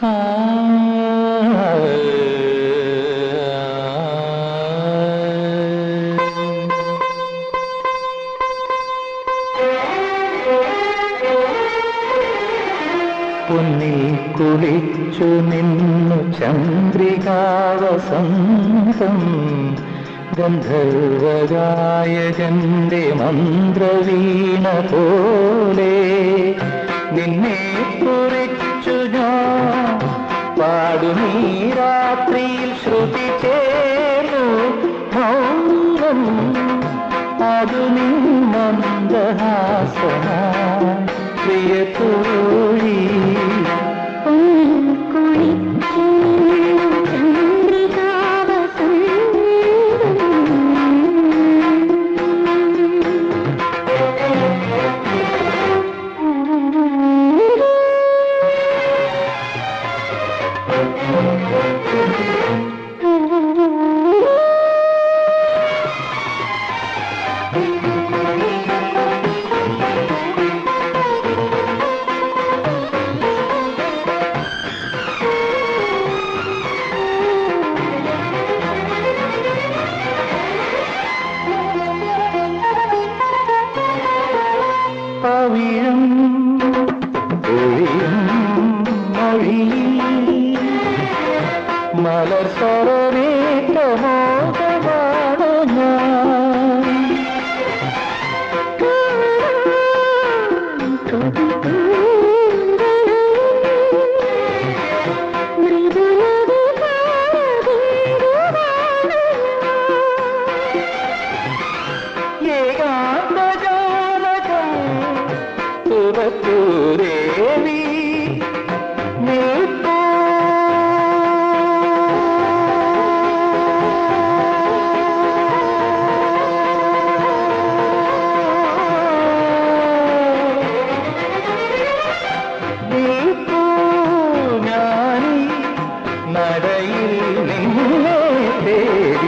പൊന്നിൽ കുളിച്ചു നിന്നു ചന്ദ്രികാവസന്തം ഗന്ധർവഗായകന്റെ മന്ത്രവീണ പോലെ നിന്നെ കുറിച്ചു ഞാൻ പാടുമീ രാത്രിയിൽ ശ്രുതി ചേർന്നു മൗനം അത് നിന്മന്ദഹാസന പ്രിയ തോഴി പവിഴം ഒഴിയും മൊഴിയിൽ മലർ സ്വരമേറ്റ മോഹമാണ് ഞാൻ ഏകാന്തജാലകം തുറത്തൂരേവി നിൽപ്പൂ നിൽപ്പൂ ഞാനീ നടയിൽ നിന്നെ തേടി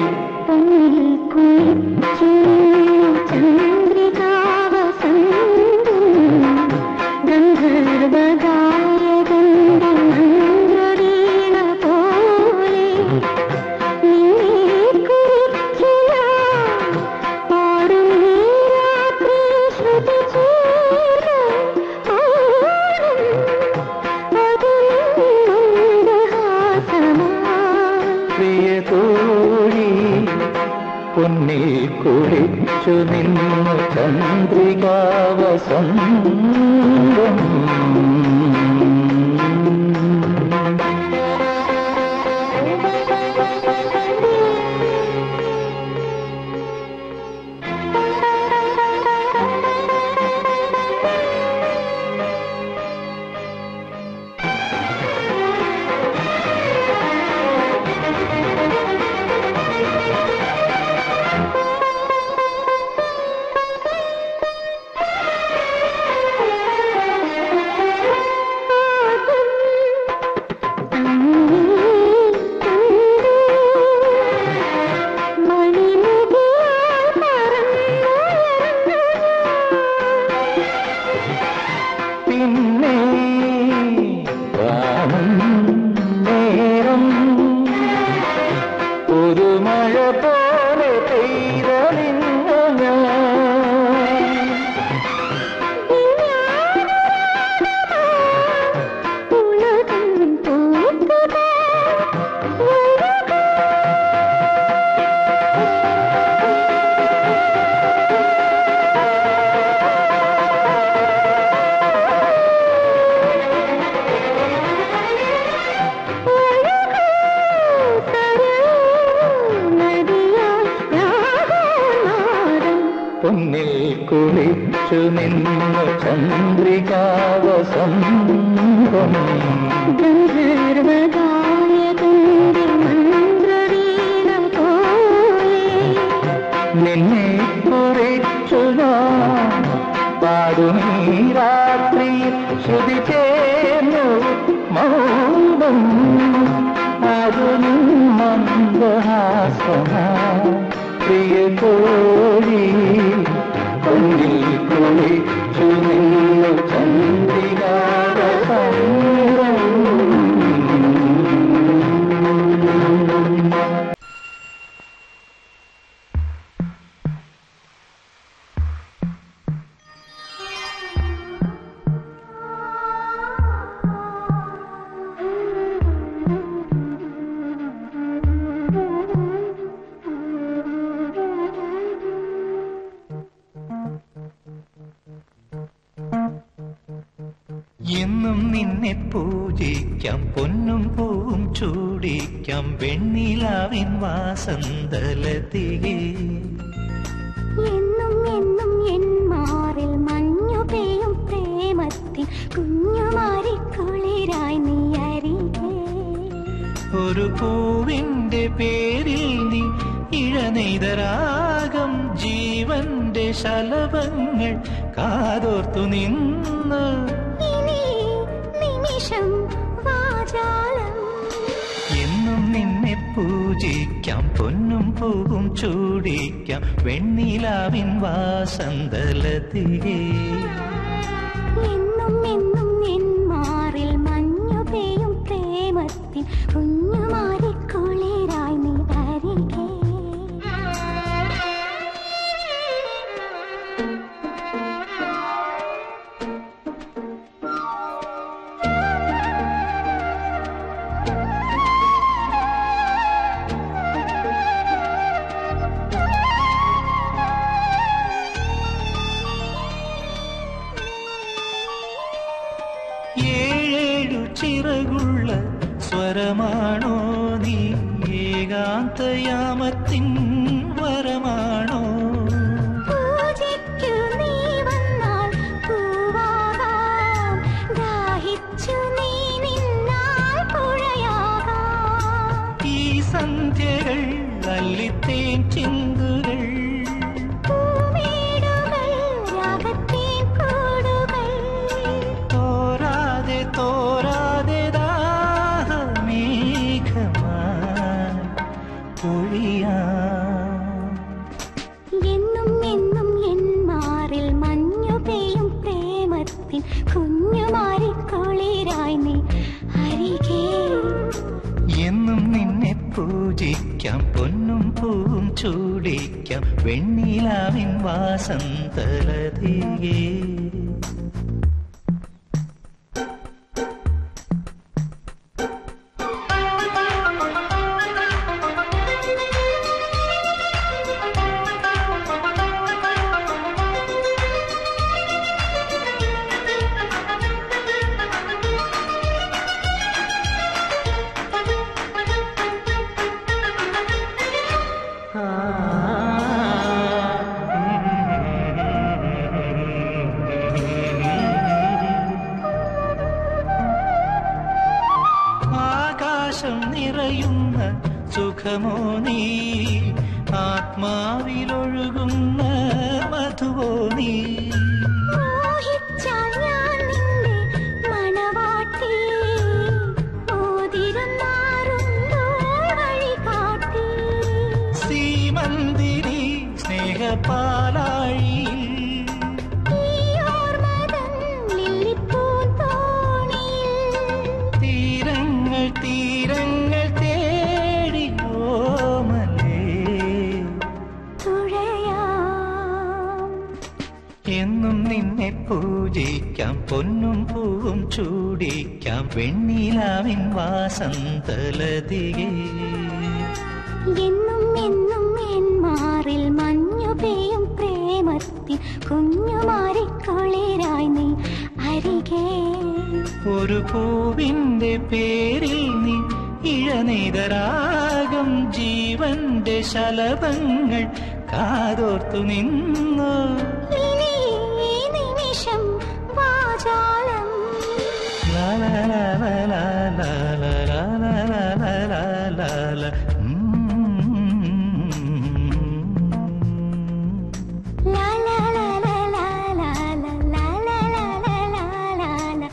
പ്രിയ തോഴി പൊന്നിൽ കുളിച്ചു നിന്നു ചന്ദ്രികാവസന്തം പിന്നെ കാണും നേരം ഒരു മഴ പോലെ പെയ്ത നിന്നു ഞാൻ പൊന്നിൽ കുളിച്ചു നിന്നു ചന്ദ്രികാവസന്തം നിന്നെ കുറിച്ചു ഞാൻ പാടുമീ രാത്രിയിൽ ശ്രുതി ചേർന്നു മൗനം അതു മന്ദഹാസന പ്രിയ കോഴി പൊന്നിൽ കുളിച്ചു നിന്നു ചന്ദ്രികാവസന്തം പൂജിക്കാം പൊന്നും പൂവും ചൂടിക്കാം വെണ്ണിലാവിൻ വാസന്തലതികേ എന്നും എന്നും എൻ മാറിൽ മഞ്ഞു പെയ്യും പ്രേമത്തിൽ കുഞ്ഞുമാരി കുളിരായി നീ അരികെ ഒരു പൂവിന്റെ പേരിൽ നീ ഇഴനെയ്തരാഗം ജീവന്റെ ശലഭങ്ങൾ കാതോർത്തു നിന്ന് ഇനി നിമിഷം വാചാലം എന്നും നിന്നെ പൂജിക്കാം പൊന്നും പൂവും ചൂടിക്കാം വെണ്ണിലാവിൻ വാസന്തലതികേ എന്നും എന്നും എൻ മാറിൽ മഞ്ഞു പെയ്യും പ്രേമത്തിൽ കുഞ്ഞുമാരി കുളിരായി നീ അരികെ ഏഴേഴു ചിറകുള്ള സ്വരമാണോ നീ ഏകാന്തയാമത്തിൻ വരമാണോ പൂജയ്ക്കു നീ വന്നാൽ പൂവാകാം ദാഹിച്ചു നീ നിന്നാൽ പുഴയാകാം ഈ സന്ധ്യകൾ അല്ലിത്തേൻ ചിന്തുകൾ പൂമേടുകൾ രാഗത്തിൻ കൂടുകൾ തോരാതെ തോരാതെ ദാഹമേഘമായി പൊഴിയാം എന്നും എന്നും എൻ മാറിൽ മഞ്ഞു പെയ്യും പ്രേമത്തിൻ കുഞ്ഞുമാരി കുളിരായി നീ അരികെ എന്നും നിന്നെ പൂജിക്കാം പൊന്നും പൂവും ചൂടിക്കാം വെണ്ണിലാവിൻ വാസന്തലതികേ ആകാശം നിറയുന്ന സുഖമോ നീ ആത്മാവിലൊഴുകുന്ന മധുവോ നീ മോഹിച്ചാൽ ഞാൻ നിന്നെ മണവാട്ടി ഓതിരുന്നാറുന്തോൾ വഴികാട്ടി സീമന്തിരി സ്നേഹപാലാഴി ഈ ഓർമ്മതൻ ലില്ലിപ്പൂന്തോണിയിൽ തീരങ്ങൾ തീരങ്ങൾ തേടി ഓമലേ തുഴയാം എന്നും നിന്നെ പൂജിക്കാം പൊന്നും പൂവും ചൂടിക്കാം വെണ്ണിലാവിൻ വാസന്തലതികേ എന്നും എന്നും എൻ മാറിൽ മഞ്ഞു പെയ്യും പ്രേമത്തിൽ കുഞ്ഞുമാരി കുളിരായി നീ അരികെ ഒരു പൂവിന്റെ പേരിൽ നീ ഇഴനെയ്തരാഗം ജീവന്റെ ശലഭങ്ങൾ കാതോർത്തു നിന്നു ഇനി ഈ നിമിഷം വാചാലം ലാ ലാ ലാ ലാ ലാ ലാ ലാ ലാ ലാ ലാ ലാ ലാ ലാ. ഉം. ലാ ലാ ലാ ലാ ലാ ലാ ലാ ലാ ലാ ലാ ലാ ലാ ലാ.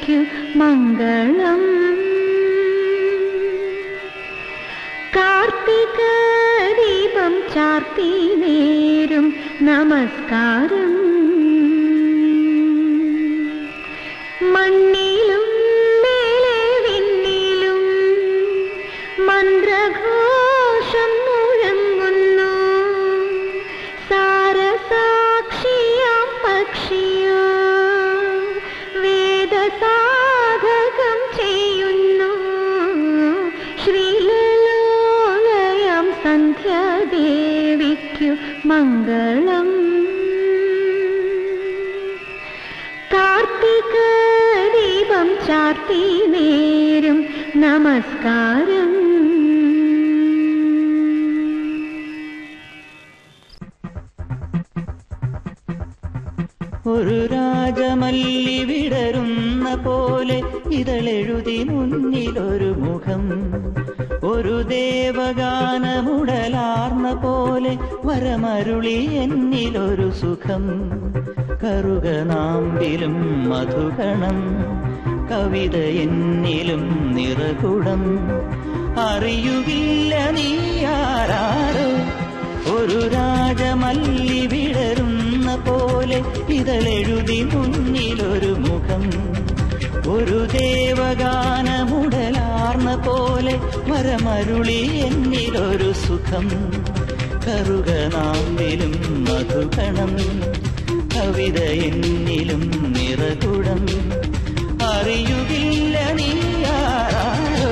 ദേവിക്കു മംഗളം കാർത്തിക ദീപം ചാർത്തി നേരും നമസ്കാരം മണ്ണിലും മേലെ വിണ്ണിലും മന്ത്രഘോഷം മുഴങ്ങുന്നു സാരസാക്ഷിയാം പക്ഷിയോ വേദസാധകം ചെയ്യുന്നു ശ്രീലലോലയം സന്ധ്യാദേവിക്കു മംഗളം കാർത്തിക ദീപം ചാർത്തി നേരും നമസ്കാരം ഒരു രാജമല്ലി വിടരുന്ന പോലെ ഇതളെഴുതി മുന്നിലൊരു മുഖം ഒരു ദേവഗാനമുടലാർന്ന പോലെ വരമരുളി എന്നിലൊരു സുഖം കറുകനാമ്പിലും മധുകണം കവിത എന്നിലും നിറകുടം അറിയുകില്ല നീ ആരാരോ ഒരു രാജമല്ലി വിടരുന്ന പോലെ ഇതളെഴുതി മുന്നിലൊരു മുഖം ഒരു ദേവഗാനമുടലാർന്ന പോലെ വരമരുളി എന്നിലൊരു സുഖം കറുകനാമ്പിലും മധുകണം കവിത എന്നിലും നിറകുടം അറിയുകില്ല നീ ആരാരോ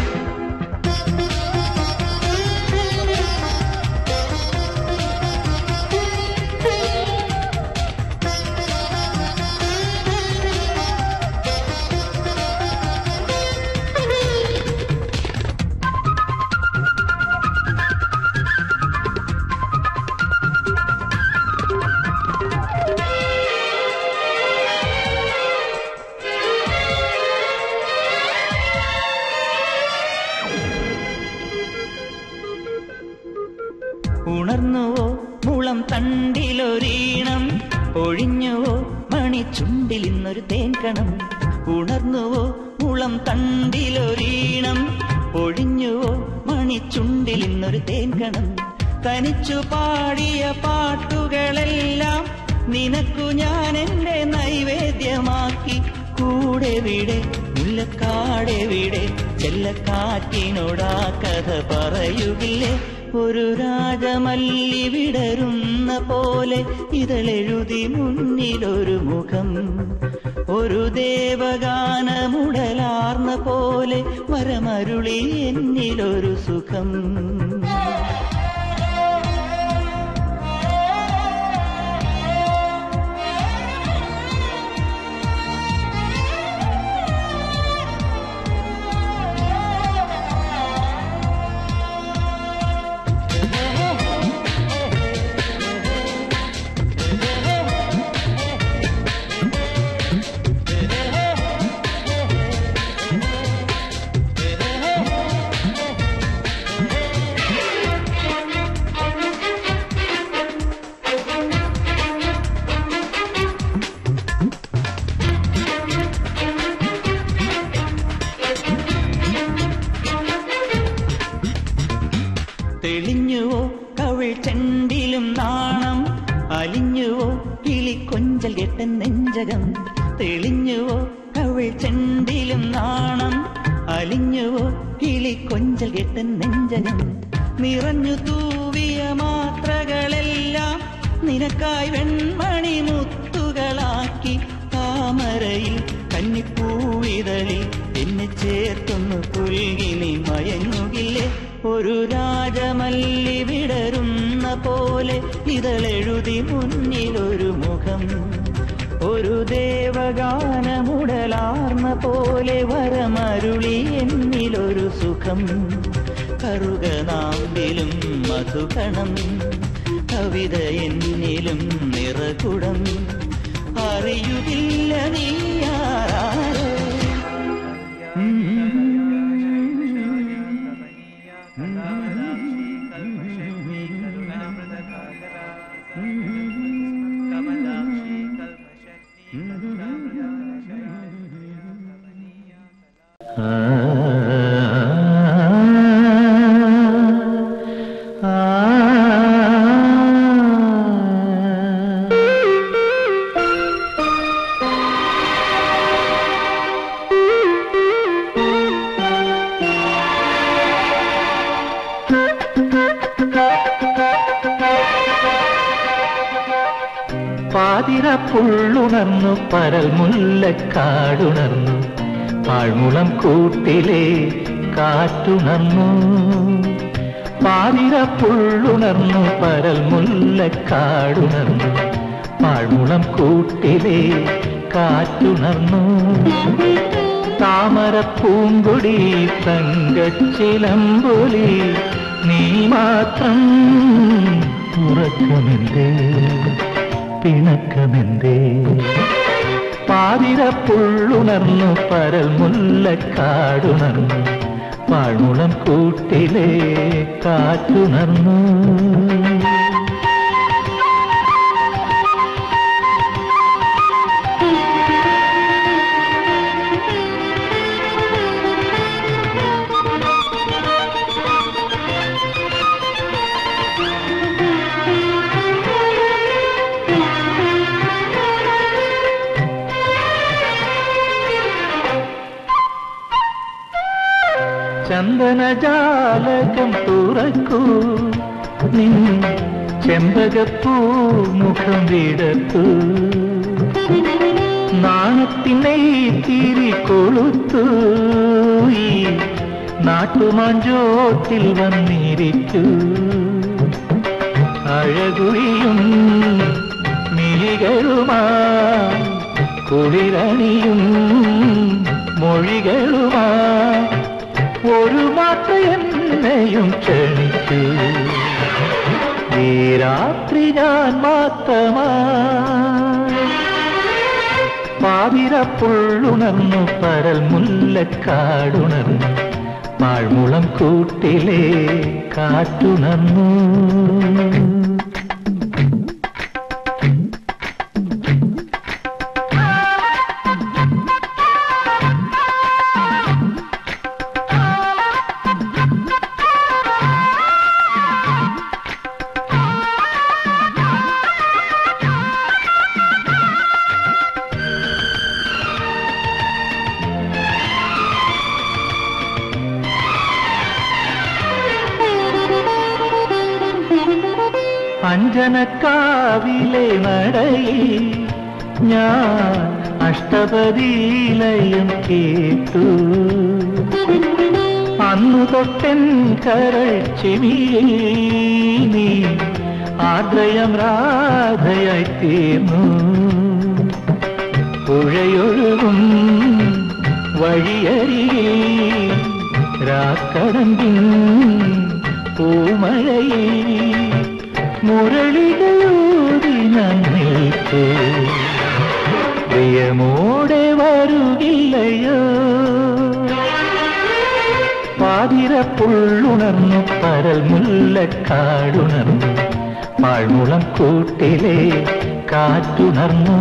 ഉണർന്നുവോ മുളം തണ്ടിലൊരീണം ഒഴിഞ്ഞുവോ മണിച്ചുണ്ടിൽ ഇന്നൊരു തേൻകണം ഉണർന്നുവോ മുളം തണ്ടിലൊരീണം ഒഴിഞ്ഞുവോ മണിച്ചുണ്ടിൽ ഇന്നൊരു തേൻകണം തനിച്ചു പാടിയ പാട്ടുകളെല്ലാം നിനക്കു ഞാൻ എന്റെ നൈവേദ്യമാക്കി കൂടെ വിടെ മുല്ലക്കാടെവിടെ ചെല്ലക്കാറ്റിനോടാ കഥ പറയുകില്ലേ ഒരു രാജമല്ലി വിടരുന്ന പോലെ ഇതളെഴുതി മുന്നിലൊരു മുഖം ഒരു ദേവഗാനമുടലാർന്ന പോലെ വരമരുളി എന്നിലൊരു സുഖം തെളിഞ്ഞുവോ കവിൾ ചെണ്ടിലും നാണം അലിഞ്ഞുവോ കിളിക്കൊഞ്ചൽ കെട്ടൻ നെഞ്ചകം തെളിഞ്ഞുവോ കവിൾ ചെണ്ടിലും നാണം അലിഞ്ഞുവോ കിളിക്കൊഞ്ചൽ കെട്ടൻ നെഞ്ചകം നിറഞ്ഞു തൂവിയ മാത്രകളെല്ലാം നിനക്കായി വെൺമണി മുത്തുകളാക്കി താമരയിൽ കന്നിപ്പൂവിതളിൽ എന്നെ ചേർത്തൊന്നു പുൽകി നീ മയങ്ങുകില്ലേ ഒരു രാജമല്ലി വിടരുന്ന പോലെ ഇതളെഴുതി മുന്നിലൊരു മുഖം ഒരു ദേവഗാനമുടലാർന്ന പോലെ വരമരുളി എന്നിലൊരു സുഖം കറുകനാമ്പിലും മധുകണം കവിത എന്നിലും നിറകുടം അറിയുകില്ല നീ ആരാരോ കമലാക്ഷി കൽമശക്തി കരുണാമൃത പാതിരപ്പുള്ളുണർന്നു പരൽ മുല്ലക്കാടുണർന്നു പാഴ്മുളം കൂട്ടിലെ കാറ്റുണർന്നു പാതിരപ്പുള്ളുണർന്നു പരൽ മുല്ലക്കാടുണർന്നു പാഴ്മുളം കൂട്ടിലെ കാറ്റുണർന്നു താമരപ്പൂങ്കൊടി തങ്കച്ചിലമ്പൊലി നീ മാത്രം ഉറക്കമെന്തേ പിണക്കമെന്തേ പാതിരപ്പുള്ളുണർന്നു പരൽ മുല്ലക്കാടുണർന്നു പാഴ്മുളം കൂട്ടിലെ കാറ്റുണർന്നു ചന്ദനജാലകം തുറക്കൂ നിൻ ചെമ്പകപ്പൂ മുഖം വിടത്തു നാണത്തിനെ തിരി കൊളുത്തു ഈ നാട്ടുമാഞ്ചോട്ടിൽ വന്നിരിക്കൂ അഴകുഴിയും മിഴികളുമാ കുളിരണിയും മൊഴികളുമാ ഒരു മാത്ര എന്നെയും ക്ഷണിക്കൂ ഈ രാത്രി ഞാൻ മാത്രമാ പാതിരപ്പുള്ളുണർന്നു പരൽ മുല്ലക്കാടുണർന്നു പാഴ്മുളം കൂട്ടിലെ കാറ്റുണർന്നു അഞ്ജനക്കാവിലെ നടയിൽ ഞാൻ അഷ്ടപതിയിലയം കേട്ടു അന്നു തൊട്ടൻ കരൾ ചെവിയിൽ നീ ആദ്രയം രാധയായി തീർന്നു പുഴയൊഴുകും വഴിയരികിൽ രാക്കടമ്പിൻ പൂമഴയിൽ മുരളികളൂതി ഞാൻ നിൽക്കൂ പ്രിയമോടെ വരുകില്ലയോ പാതിരപ്പുള്ളുണർന്നു പരൽ മുല്ലക്കാടുണർന്നു പാഴ്മുളം കൂട്ടിലെ കാറ്റുണർന്നു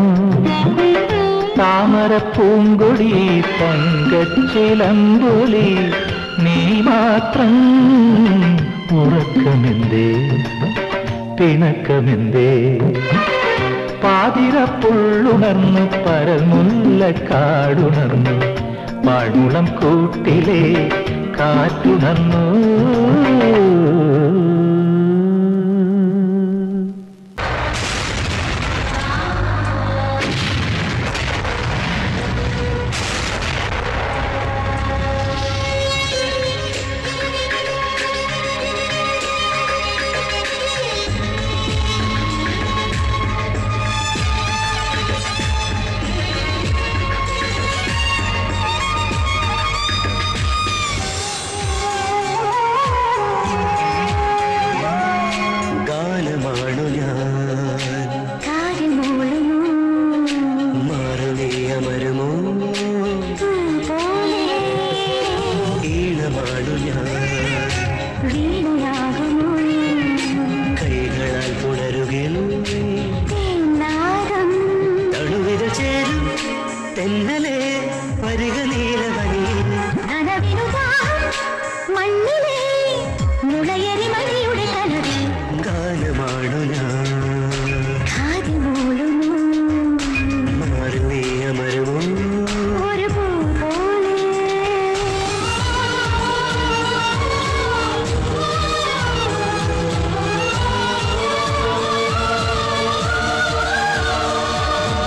താമരപ്പൂങ്കൊടി തങ്കച്ചിലമ്പൊലി നീ മാത്രം ഉറക്കമെന്തേ പിണക്കമെന്തേ പാതിരപ്പുള്ളുണർന്നു പരൽ മുല്ലക്കാടുണർന്നു പാഴ്മുളം കൂട്ടിലെ കാറ്റുണർന്നു ഗാനമാണു ഞാൻ കാതിൽ മൂളുന്നു മാറുന്നേ അമരുമോ പൂ പോലെ ഈണമാണു ഞാൻ വീണയാകുന്നു കൈകളാൽ പുണരുകിൽ തേനാദം തണുവിത ചേരും തെന്നലെ വരിക നീലവനിയിൽ നനവിനുതാ മണ്ണിലെ മുളയരി മണിയുടെ കനവിൽ ഗാനമാണു ഞാൻ കാതിൽ മൂളുന്നു മാറുന്നേ അമരുമോ ഒരു പൂ പോലെ ആ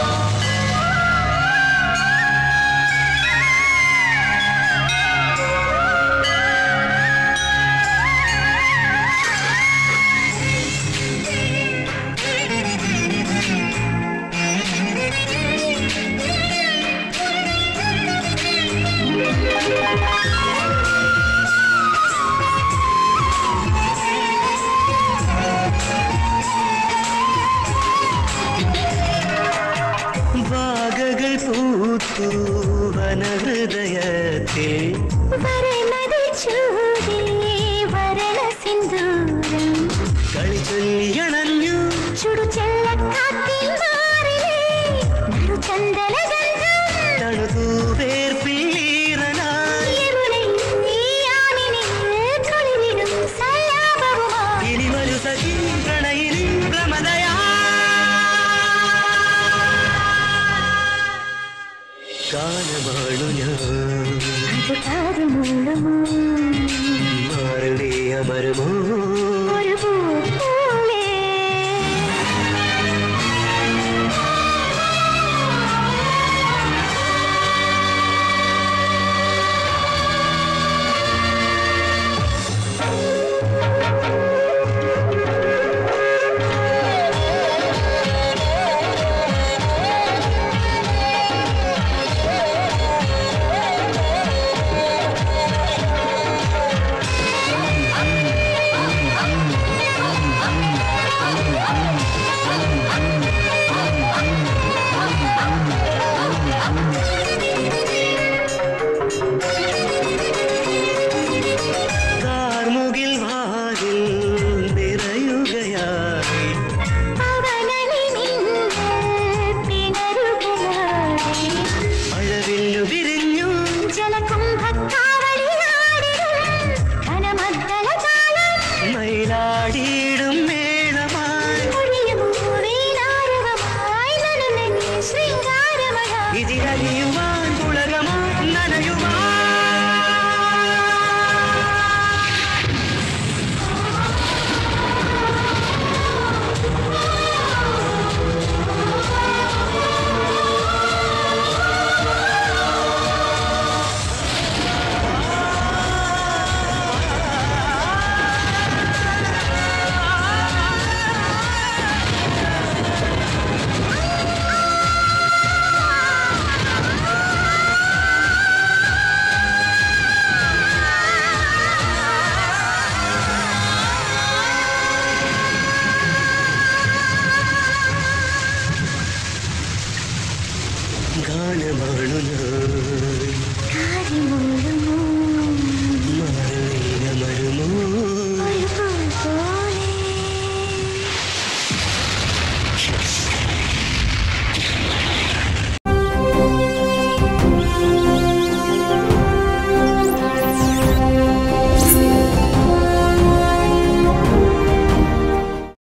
വാഗകൾ പൂത്തു വനഹൃദയത്തിൽ വരനദി ചൂടി വരണ സിന്ദൂരം കളി ചൊല്ലിയണഞ്ഞു ചുടു ചെല്ലക്കാറ്റിൻ മാറിലേ നറുചന്ദന ഗന്ധം തണുതൂ വേർപ്പിള്ളീറനായി യമുനൈ നീയാനിനിൽ കുളിരിടും സല്ലാപവുമായി ഇനി വരു സഖി പ്രണയിനി പ്രമദയാ ഗാനമാണു ഞാൻ അത് കാതുമൂളുമോ മാറിലേ അമരുമോ ഒരു പൂ പോലെ കാർമുകിൽ വാതിൽ നിറയുകയായി പവനനി നിന്നെ പിണരുകയായി അഴവില്ലു വിരിഞ്ഞു ജലകുംഭക്കാവളിയാടിടും ഘനമദ്ദളജാലം മയിലാടിയിടും മേളമായി ഒഴിയുമോ വീണാരവമായി നനമെന്നെ ശൃംഗാരമഴ ഇതിലലിയുവാൻ പുളകമാ നനയുവാൻ ഗാനമാണു ഞാൻ കാരിമൂളുമോ